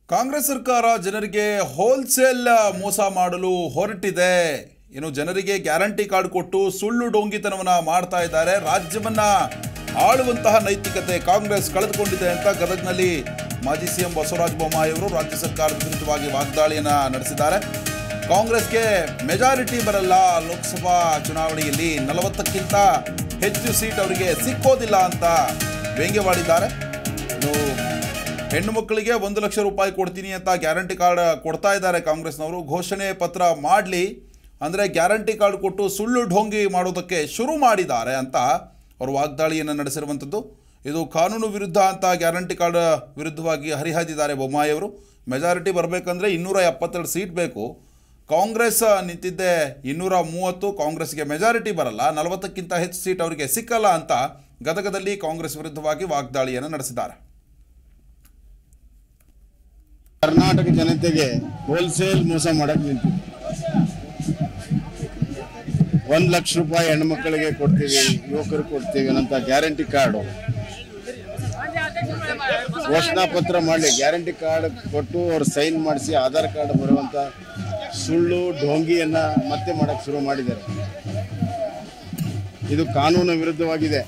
ಕಾಂಗ್ರೆಸ್ ಸರ್ಕಾರ ಜನರಿಗೆ ಹೋಲ್ಸೇಲ್ ಮೋಸ ಮಾಡಲು ಹೊರಟಿದೆ ಏನು ಜನರಿಗೆ ಗ್ಯಾರಂಟಿ ಕಾರ್ಡ್ ಕೊಟ್ಟು ಸುಳ್ಳು ಡೋಂಗಿತನವನ್ನ ಮಾಡ್ತಾ ಇದ್ದಾರೆ ರಾಜ್ಯವನ್ನ ಆಳುವಂತಹ ನೈತಿಕತೆ ಕಾಂಗ್ರೆಸ್ ಕಳೆದುಕೊಂಡಿದೆ ಅಂತ ಗದಗ್ನಲ್ಲಿ ಮಾಜಿ ಸಿಎಂ ಬಸವರಾಜ ಬೊಮ್ಮಾಯಿ ಅವರು ರಾಜ್ಯ ಸರ್ಕಾರದ ವಿರುದ್ಧವಾಗಿ ವಾಗ್ದಾಳಿಯನ್ನ ನಡೆಸಿದ್ದಾರೆ ಕಾಂಗ್ರೆಸ್ಗೆ ಮೆಜಾರಿಟಿ ಬರಲ್ಲ ಲೋಕಸಭಾ ಚುನಾವಣೆಯಲ್ಲಿ ನಲವತ್ತಕ್ಕಿಂತ ಹೆಚ್ಚು ಸೀಟ್ ಅವರಿಗೆ ಸಿಕ್ಕೋದಿಲ್ಲ ಅಂತ ವ್ಯಂಗ್ಯವಾಡಿದ್ದಾರೆ ಇನ್ನು ಹೆಣ್ಣು ಮಕ್ಕಳಿಗೆ ಒಂದು ಲಕ್ಷ ರೂಪಾಯಿ ಕೊಡ್ತೀನಿ ಅಂತ ಗ್ಯಾರಂಟಿ ಕಾರ್ಡ್ ಕೊಡ್ತಾ ಇದ್ದಾರೆ ಕಾಂಗ್ರೆಸ್ನವರು ಘೋಷಣೆ ಪತ್ರ ಮಾಡಲಿ ಅಂದರೆ ಗ್ಯಾರಂಟಿ ಕಾರ್ಡ್ ಕೊಟ್ಟು ಸುಳ್ಳು ಢೋಂಗಿ ಮಾಡೋದಕ್ಕೆ ಶುರು ಮಾಡಿದ್ದಾರೆ ಅಂತ ಅವರು ವಾಗ್ದಾಳಿಯನ್ನು ನಡೆಸಿರುವಂಥದ್ದು ಇದು ಕಾನೂನು ವಿರುದ್ಧ ಅಂತ ಗ್ಯಾರಂಟಿ ಕಾರ್ಡ್ ವಿರುದ್ಧವಾಗಿ ಹರಿಹಾಯ್ದಿದ್ದಾರೆ ಬೊಮ್ಮಾಯಿ ಅವರು ಮೆಜಾರಿಟಿ ಬರಬೇಕಂದ್ರೆ ಇನ್ನೂರ ಎಪ್ಪತ್ತೆರಡು ಸೀಟ್ ಬೇಕು ಕಾಂಗ್ರೆಸ್ ನಿಂತಿದ್ದೆ ಇನ್ನೂರ ಮೂವತ್ತು ಕಾಂಗ್ರೆಸ್ಗೆ ಮೆಜಾರಿಟಿ ಬರಲ್ಲ ನಲವತ್ತಕ್ಕಿಂತ ಹೆಚ್ಚು ಸೀಟ್ ಅವರಿಗೆ ಸಿಕ್ಕಲ್ಲ ಅಂತ ಗದಗದಲ್ಲಿ ಕಾಂಗ್ರೆಸ್ ವಿರುದ್ಧವಾಗಿ ವಾಗ್ದಾಳಿಯನ್ನು ನಡೆಸಿದ್ದಾರೆ ಕರ್ನಾಟಕ ಜನತೆಗೆ ಹೋಲ್ಸೇಲ್ ಮೋಸ ಮಾಡಕ್ ನಿಂತಿದೆ ಒಂದ್ ಲಕ್ಷ ರೂಪಾಯಿ ಹೆಣ್ಮಕ್ಳಿಗೆ ಕೊಡ್ತೀವಿ ಯುವಕರು ಕೊಡ್ತೀವಿ ಅನ್ನಂತ ಗ್ಯಾರಂಟಿ ಕಾರ್ಡು ಘೋಷಣಾ ಪತ್ರ ಮಾಡಲಿ ಗ್ಯಾರಂಟಿ ಕಾರ್ಡ್ ಕೊಟ್ಟು ಅವ್ರು ಸೈನ್ ಮಾಡಿಸಿ ಆಧಾರ್ ಕಾರ್ಡ್ ಬರುವಂತ ಸುಳ್ಳು ಢೋಂಗಿಯನ್ನ ಮತ್ತೆ ಮಾಡಕ್ ಶುರು ಮಾಡಿದ್ದಾರೆ ಇದು ಕಾನೂನು ವಿರುದ್ಧವಾಗಿದೆ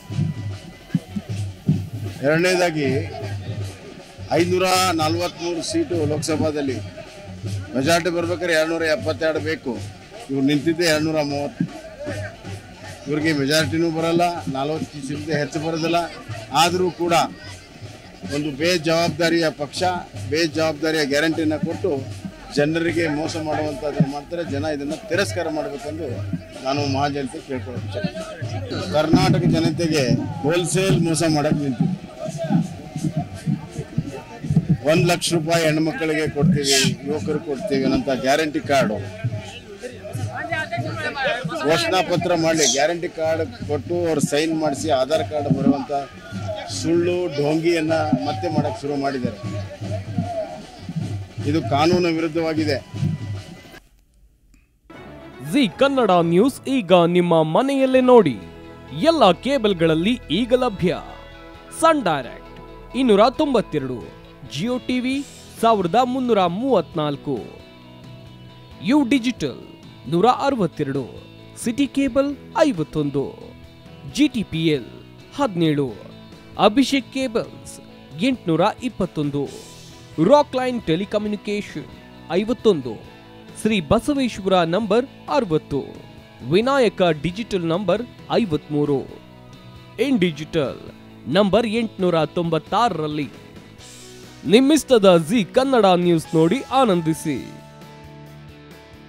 ಎರಡನೇದಾಗಿ ಐನೂರ ನಲ್ವತ್ಮೂರು ಸೀಟು ಲೋಕಸಭಾದಲ್ಲಿ ಮೆಜಾರಿಟಿ ಬರ್ಬೇಕಾದ್ರೆ ಎರಡ್ನೂರ ಎಪ್ಪತ್ತೆರಡು ಬೇಕು ಇವ್ರು ನಿಂತಿದ್ದೆ ಎರಡ್ನೂರ ಮೂವತ್ತು ಇವ್ರಿಗೆ ಮೆಜಾರಿಟಿನೂ ಬರಲ್ಲ ನಲ್ವತ್ತು ಸೀಟ್ ಹೆಚ್ಚು ಬರೋದಿಲ್ಲ ಆದರೂ ಕೂಡ ಒಂದು ಬೇಜವಾಬ್ದಾರಿಯ ಪಕ್ಷ ಬೇಜವಾಬ್ದಾರಿಯ ಗ್ಯಾರಂಟಿಯನ್ನು ಕೊಟ್ಟು ಜನರಿಗೆ ಮೋಸ ಮಾಡುವಂಥದ್ದನ್ನು ಮಾಡ್ತಾರೆ ಜನ ಇದನ್ನು ತಿರಸ್ಕಾರ ಮಾಡಬೇಕೆಂದು ನಾನು ಮಹಾಜನತೆ ಕೇಳ್ಕೊಳ್ಳುತ್ತೇನೆ ಕರ್ನಾಟಕ ಜನತೆಗೆ ಹೋಲ್ಸೇಲ್ ಮೋಸ ಮಾಡಕ್ಕೆ ನಿಂತಿದೆ ಒಂದ್ ಲಕ್ಷ ರೂಪಾಯಿ ಹೆಣ್ಮಕ್ಳಿಗೆ ಕೊಡ್ತೀವಿ ಯುವಕರು ಕೊಡ್ತೀವಿ ಅನ್ನಂತ ಗ್ಯಾರಂಟಿ ಕಾರ್ಡು ಘೋಷಣಾ ಪತ್ರ ಮಾಡಲಿ ಗ್ಯಾರಂಟಿ ಕಾರ್ಡ್ ಕೊಟ್ಟು ಅವ್ರು ಸೈನ್ ಮಾಡಿಸಿ ಆಧಾರ್ ಕಾರ್ಡ್ ಬರುವಂತ ಸುಳ್ಳು ಢೋಂಗಿಯನ್ನ ಮತ್ತೆ ಮಾಡಕ್ ಶುರು ಮಾಡಿದ್ದಾರೆ ಇದು ಕಾನೂನು ವಿರುದ್ಧವಾಗಿದೆ ಜಿ ಕನ್ನಡ ನ್ಯೂಸ್ ಈಗ ನಿಮ್ಮ ಮನೆಯಲ್ಲೇ ನೋಡಿ ಎಲ್ಲ ಕೇಬಲ್ಗಳಲ್ಲಿ ಈಗ ಲಭ್ಯ ಸನ್ ಡೈರೆಕ್ಟ್ ಇನ್ನೂರ ತೊಂಬತ್ತೆರಡು ಜಿಯೋ ಟಿವಿ ಸಾವಿರದ ಮುನ್ನೂರ ಮೂವತ್ನಾಲ್ಕು ಯು ಡಿಜಿಟಲ್ ನೂರ ಅರವತ್ತೆರಡು ಸಿಟಿ ಕೇಬಲ್ ಐವತ್ತೊಂದು ಜಿಟಿಪಿಎಲ್ ಹದಿನೇಳು ಅಭಿಷೇಕ್ ಕೇಬಲ್ಸ್ ಎಂಟುನೂರ ಇಪ್ಪತ್ತೊಂದು ರಾಕ್ ಲೈನ್ ಟೆಲಿಕಮ್ಯುನಿಕೇಶನ್ ಐವತ್ತೊಂದು ಶ್ರೀ ಬಸವೇಶ್ವರ ನಂಬರ್ ಅರವತ್ತು ವಿನಾಯಕ ಡಿಜಿಟಲ್ ನಂಬರ್ ಐವತ್ಮೂರು ಇನ್ ಡಿಜಿಟಲ್ ನಂಬರ್ ಎಂಟುನೂರ ತೊಂಬತ್ತಾರರಲ್ಲಿ ನಿಮ್ಮಿಸ್ತದ ಜಿ ಕನ್ನಡ ನ್ಯೂಸ್ ನೋಡಿ ಆನಂದಿಸಿ